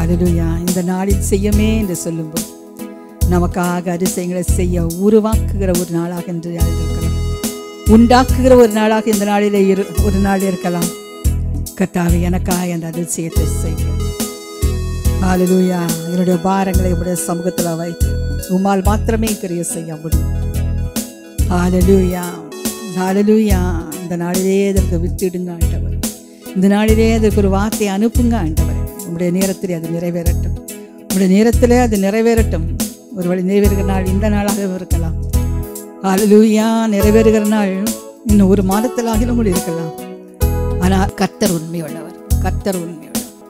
ஹalleluya இந்த நாளில் செய்யமே என்று சொல்லும்போது நமக்காக அதிசயங்களை செய்ய உருவாக்குகிற ஒரு நாளாக இன்று நாள் இருக்கலாம் உண்டாக்குகிற ஒரு நாளாக இந்த நாளிலே இரு ஒரு நாள் இருக்கலாம் கத்தாவே எனக்காக அந்த அதிசயத்தை செய்ய ஹalleluya என்னுடைய பாரங்களை உடைய சமூகத்தில் வைத்து உம்மால் மாத்திரமே கிரிய செய்ய முடியும் ஹalleluya ஹalleluya இந்த நாளிலே இதற்கு வித்திடுங்க ஆண்டவர் இந்த நாளிலே அதற்கு ஒரு வார்த்தை அனுப்புங்க ஆண்டவர் உங்களுடைய நேரத்திலே அது நிறைவேறட்டும் உங்களுடைய நேரத்திலே அது நிறைவேறட்டும் ஒருவேளை நிறைவேறுகிற நாள் இந்த நாளாக இருக்கலாம் ஹalleluya நிறைவேறுகிற நாள் இன்னும் ஒரு மாதத்திலாகிலும் கூட இருக்கலாம் ஆனால் கர்த்தர் உண்மையுள்ளவர் கர்த்தர் உண்மையுள்ளவர்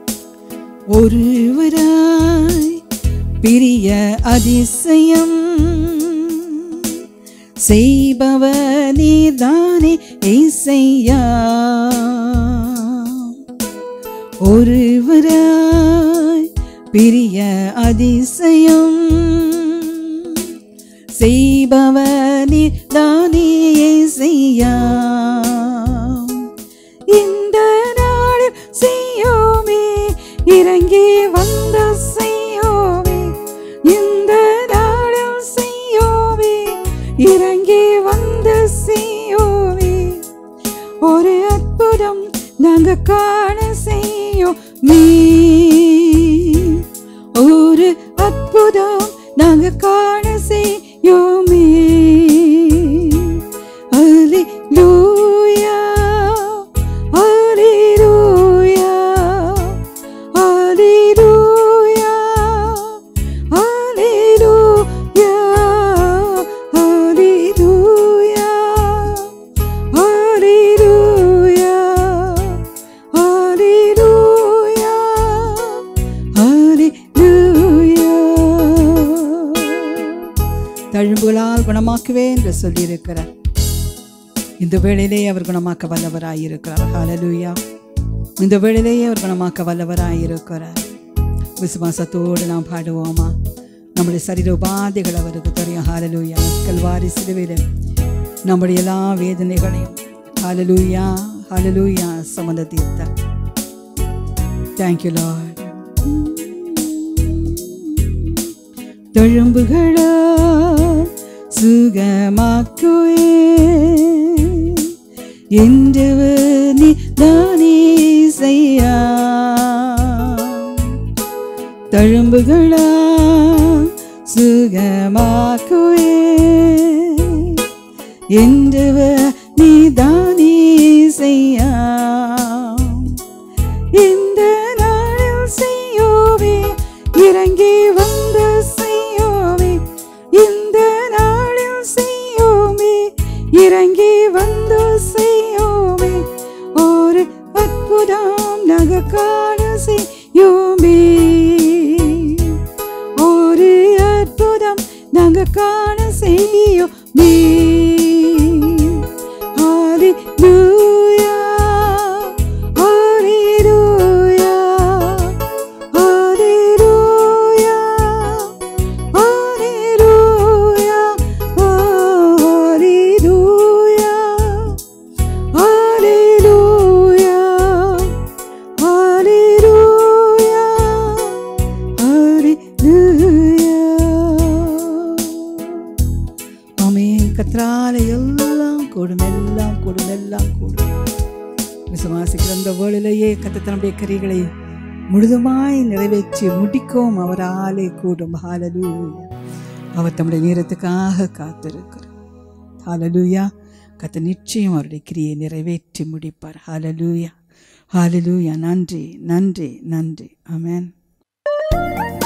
ஒருவராய் பிரிய அதிசயம் செய்பவர் நீதானே இசையா ஒருவராய் பிரிய அதிசயம் செய்பவர் நீதானே இசையா இந்த நாளில் செய்யோமே இறங்கி வந்த செய்யோமே இந்த நாளில் செய்யோமே இறங்கி வந்த செய்யோமே ஒரு அற்புதம் நாங்க காண செய்யும் நீ ஒரு அற்புதம் நாங்க காண செய்யோமே Hallelujah. Hallelujah. Hallelujah. Hallelujah. Hallelujah. Hallelujah. Hallelujah. Hallelujah. தழும்புகளால் குணமாக்குவே என்று சொல்லியிருக்கிறார் இந்த வேளையிலே அவர் குணமாக்க வல்லவராயிருக்கிறார் ஹalleluya இந்த வேளையிலேயே அவர் குணமாக்க வல்லவராயிருக்கிறார் விசுவாசத்தோடு நாம் பாடுவோமா நம்முடைய சரீர உபாதைகள் அவருக்கு தெரியும் ஹalleluya கல்வாரி சிலுவையில் நம்முடைய எல்லா வேதனைகளையும் ஹalleluya ஹalleluya சுமந்த தீர்த்தார் தேங்க்யூ லார்ட் தழும்புகளால் சுகமாக்குவே என்றவர் நீ தானே செய்யா தழும்புகளால் சுகமாக்குவே என்றவர் நீ தானே செய்யா இந்த நாளில் செய்யோவே இறங்கி வந்த செய்யோவே இந்த நாளில் செய்யோமே இறங்கி வந்து செய்யோமே ஒரு அற்புதம் நக காண செய்யோமே ஒரு அற்புதம் நாங்க காண செய்யோமே Hallelujah. Hallelujah. Hallelujah. Hallelujah. Hallelujah. Hallelujah. Hallelujah. Hallelujah. ஆமென் கத்ரால எல்லாம் கூடும் எல்லாம் கூடும் எல்லாம் கூடும் விசுவாசிக்கிற அந்த வேளையிலேயே கத்த தன்னுடைய கிரிகளை முழுதுமாய் நிறைவேற்றி முடிக்கும் அவராலே கூடும் ஹalleluya அவர் தம்முடைய நேரத்துக்காக காத்திருக்கிறார் ஹalleluya கத்த நிச்சயம் அவருடைய கிரியை நிறைவேற்றி முடிப்பார் ஹalleluya ஹalleluya நன்றி நன்றி நன்றி ஆமென்